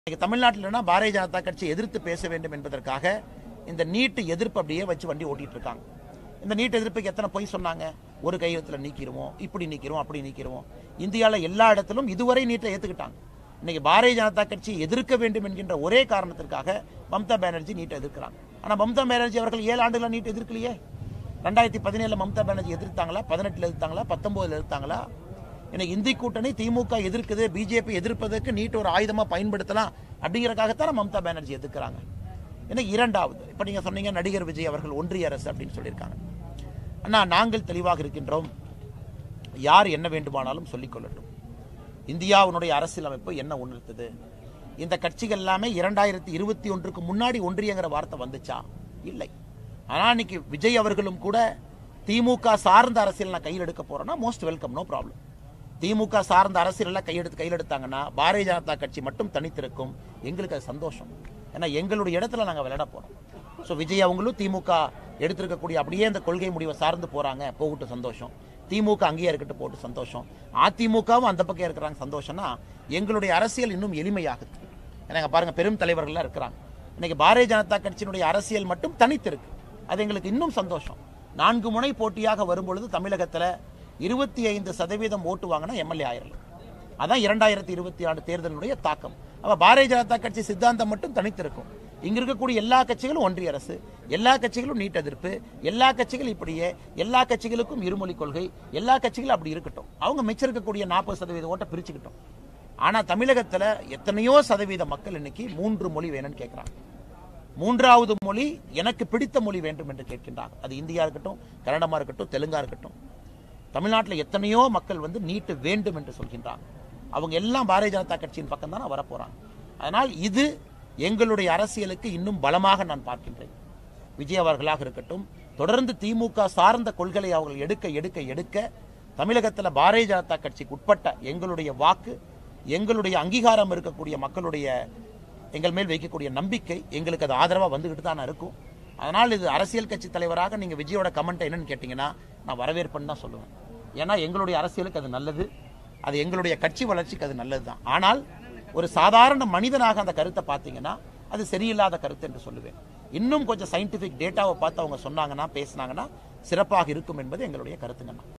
இன்னைக்கு தமிழ்நாட்டில்னா பாரதிய ஜனதா கட்சி எதிர்த்து பேச வேண்டும் என்பதற்காக இந்த நீட்டு எதிர்ப்பு அப்படியே வச்சு வண்டி ஓட்டிட்டு இருக்காங்க இந்த நீட் எதிர்ப்புக்கு எத்தனை பொய் சொன்னாங்க ஒரு கையெழுத்தில் நீக்கிடுவோம் இப்படி நீக்கிறோம் அப்படி நீக்கிறோம் இந்தியாவில் எல்லா இடத்திலும் இதுவரை நீட்டை ஏற்றுக்கிட்டாங்க இன்னைக்கு பாரதிய ஜனதா கட்சி எதிர்க்க வேண்டும் என்கின்ற ஒரே காரணத்திற்காக மம்தா பானர்ஜி நீட்டை எதிர்க்கிறாங்க ஆனால் மம்தா பானர்ஜி அவர்கள் ஏழு ஆண்டுகளா நீட் எதிர்க்கலையே ரெண்டாயிரத்தி பதினேழுல மம்தா பானர்ஜி எதிர்த்தாங்களா பதினெட்டுல எதிர்த்தாங்களா பத்தொன்பதுல எதிர்த்தாங்களா இன்னைக்கு இந்தி கூட்டணி திமுக எதிர்க்குது பிஜேபி எதிர்ப்பதற்கு நீட் ஒரு ஆயுதமா பயன்படுத்தலாம் அப்படிங்கறக்காகத்தான் மம்தா பானர்ஜி எதிர்க்கிறாங்க இன்னைக்கு இரண்டாவது இப்ப நீங்க சொன்னீங்க நடிகர் விஜய் அவர்கள் ஒன்றிய அரசு அப்படின்னு சொல்லியிருக்காங்க அண்ணா நாங்கள் தெளிவாக இருக்கின்றோம் யார் என்ன வேண்டுமானாலும் சொல்லிக் கொள்ளட்டும் இந்தியாவினுடைய அரசியலமைப்பு என்ன உணர்த்தது இந்த கட்சிகள் எல்லாமே இரண்டாயிரத்தி இருபத்தி ஒன்றுக்கு முன்னாடி ஒன்றியங்கிற வார்த்தை வந்துச்சா இல்லை ஆனா இன்னைக்கு விஜய் அவர்களும் கூட திமுக சார்ந்த அரசியல் நான் கையில் எடுக்க போறேன்னா most welcome no problem DMK சார்ந்த அரசியல் கையெடுத்து கையில் எடுத்தாங்கன்னா பாரதிய ஜனதா கட்சி மட்டும் தனித்திருக்கும் எங்களுக்கு அது சந்தோஷம் ஏன்னா எங்களுடைய இடத்துல நாங்கள் விளையாட போறோம் ஸோ விஜய் அவங்களும் திமுக எடுத்திருக்கக்கூடிய அப்படியே அந்த கொள்கை முடிவை சார்ந்து போறாங்க போகட்டும் சந்தோஷம் திமுக அங்கேயே இருக்கட்டும் போட்டு சந்தோஷம் அதிமுகவும் அந்த பக்கம் இருக்கிறாங்க சந்தோஷம்னா எங்களுடைய அரசியல் இன்னும் எளிமையாகுது ஏன்னா இங்க பாருங்க பெரும் தலைவர்கள்லாம் இருக்கிறாங்க இன்னைக்கு பாரதிய ஜனதா கட்சியினுடைய அரசியல் மட்டும் தனித்திருக்கு அது எங்களுக்கு இன்னும் சந்தோஷம் நான்கு முனை போட்டியாக வரும்பொழுது தமிழகத்துல இருபத்தி ஐந்து சதவீதம் ஓட்டு வாங்கினா எம்எல்ஏ ஆயிரலாம் அதான் இரண்டாயிரத்தி இருபத்தி ஆறு தேர்தலுடைய தாக்கம் அப்ப பாரதிய ஜனதா கட்சி சித்தாந்தம் மட்டும் தனித்திருக்கும் இங்க இருக்கக்கூடிய எல்லா கட்சிகளும் ஒன்றிய அரசு எல்லா கட்சிகளும் நீட் எதிர்ப்பு எல்லா கட்சிகளும் இப்படியே எல்லா கட்சிகளுக்கும் இருமொழி கொள்கை எல்லா கட்சிகளும் அப்படி இருக்கட்டும் அவங்க மிச்சம் இருக்கக்கூடிய நாற்பது சதவீத ஓட்டை பிரிச்சுக்கிட்டோம் ஆனா தமிழகத்துல எத்தனையோ சதவீத மக்கள் இன்னைக்கு மூன்று மொழி வேணும்னு கேட்கிறாங்க மூன்றாவது மொழி எனக்கு பிடித்த மொழி வேண்டும் என்று கேட்கின்றாங்க அது இந்தியா இருக்கட்டும் கன்னடமா இருக்கட்டும் தெலுங்கா இருக்கட்டும் தமிழ்நாட்டில் எத்தனையோ மக்கள் வந்து நீட்டு வேண்டும் என்று சொல்கின்றாங்க அவங்க எல்லாம் பாரதிய ஜனதா கட்சியின் பக்கம் தான் வரப்போறாங்க அதனால் இது எங்களுடைய அரசியலுக்கு இன்னும் பலமாக நான் பார்க்கின்றேன் விஜய் அவர்களாக இருக்கட்டும் தொடர்ந்து திமுக சார்ந்த கொள்கைகளை அவர்கள் எடுக்க எடுக்க எடுக்க தமிழகத்தில் பாரதிய ஜனதா கட்சிக்கு உட்பட்ட எங்களுடைய வாக்கு எங்களுடைய அங்கீகாரம் இருக்கக்கூடிய மக்களுடைய எங்கள் மேல் வைக்கக்கூடிய நம்பிக்கை எங்களுக்கு அது ஆதரவா வந்துகிட்டு தான் இருக்கும் அதனால் இது அரசியல் கட்சி தலைவராக நீங்க விஜயோட கமெண்ட் என்னன்னு கேட்டீங்கன்னா நான் வரவேற்புன்னு தான் சொல்லுவேன் ஏன்னா எங்களுடைய அரசியலுக்கு அது நல்லது அது எங்களுடைய கட்சி வளர்ச்சிக்கு அது நல்லது தான் ஆனால் ஒரு சாதாரண மனிதனாக அந்த கருத்தை பார்த்தீங்கன்னா அது சரியில்லாத கருத்து என்று சொல்லுவேன் இன்னும் கொஞ்சம் சயின்டிபிக் டேட்டாவை பார்த்து அவங்க சொன்னாங்கன்னா பேசினாங்கன்னா சிறப்பாக இருக்கும் என்பது எங்களுடைய கருத்துங்கண்ணா